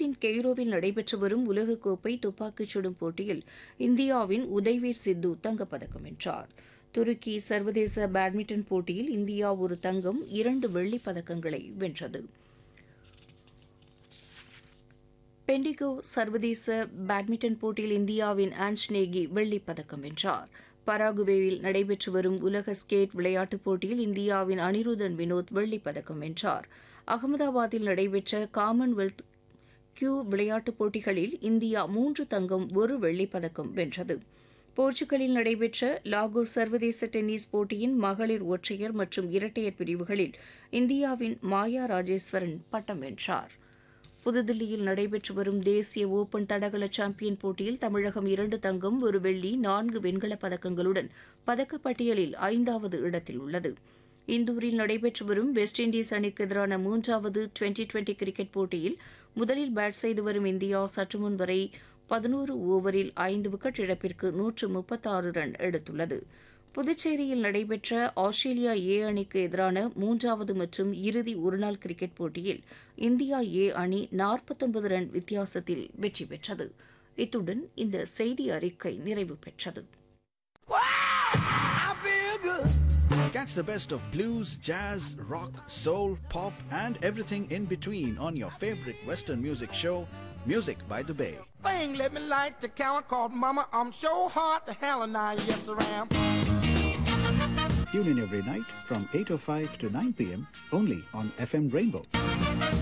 ஈஜிப்தின் கெய்ரோவில் நடைபெற்று வரும் உலகக்கோப்பை துப்பாக்கிச் சுடும் போட்டியில் இந்தியாவின் உதய்வீர் சித்து தங்கப்பதக்கம் வென்றார் துருக்கி சர்வதேச பேட்மிண்டன் போட்டியில் இந்தியா ஒரு தங்கம் இரண்டு வெள்ளிப் பதக்கங்களை வென்றது பெண்டிகோ சர்வதேச பேட்மிண்டன் போட்டியில் இந்தியாவின் ஆன்ஸ்நேகி வெள்ளிப் பதக்கம் வென்றார் பராகுவேயில் நடைபெற்று வரும் உலக ஸ்கேட் விளையாட்டுப் போட்டியில் இந்தியாவின் அனிருதன் வினோத் வெள்ளிப் பதக்கம் வென்றார் அகமதாபாத்தில் நடைபெற்ற காமன்வெல்த் கியூ விளையாட்டுப் போட்டிகளில் இந்தியா மூன்று தங்கம் ஒரு வெள்ளிப் பதக்கம் வென்றது போர்ச்சுகலில் நடைபெற்ற லாகோஸ் சர்வதேச டென்னிஸ் போட்டியின் மகளிர் ஒற்றையர் மற்றும் இரட்டையர் பிரிவுகளில் இந்தியாவின் மாயா ராஜேஸ்வரன் பட்டம் வென்றார் புதுதில்லியில் நடைபெற்று வரும் தேசிய ஓபன் தடகள சாம்பியன் போட்டியில் தமிழகம் இரண்டு தங்கம் ஒரு வெள்ளி நான்கு வெண்கலப் பதக்கங்களுடன் பதக்கப்பட்டியலில் ஐந்தாவது இடத்தில் உள்ளது இந்தூரில் நடைபெற்று வரும் வெஸ்ட் இண்டீஸ் அணிக்கு எதிரான மூன்றாவது டுவெண்டி டுவெண்டி கிரிக்கெட் போட்டியில் முதலில் பேட் செய்து வரும் இந்தியா சற்றுமுன் வரை பதினோரு ஓவரில் ஐந்து விக்கெட் இழப்பிற்கு நூற்று முப்பத்தாறு ரன் எடுத்துள்ளது புதுச்சேரியில் நடைபெற்ற ஆஸ்திரேலியா ஏ அணிக்கு எதிரான மூன்றாவது மற்றும் இறுதி ஒருநாள் கிரிக்கெட் போட்டியில் இந்தியா ஏ அணி நாற்பத்தொன்பது ரன் வித்தியாசத்தில் வெற்றி பெற்றது இத்துடன் இந்த செய்தி அறிக்கை நிறைவு பெற்றது Catch the best of blues, jazz, rock, soul, pop, and everything in between on your favorite Western music show, Music by the Bay. thing let me like the count called Mama. I'm so hard to hell and I yes I am. Tune in every night from 8.05 to 9 p.m. only on FM Rainbow.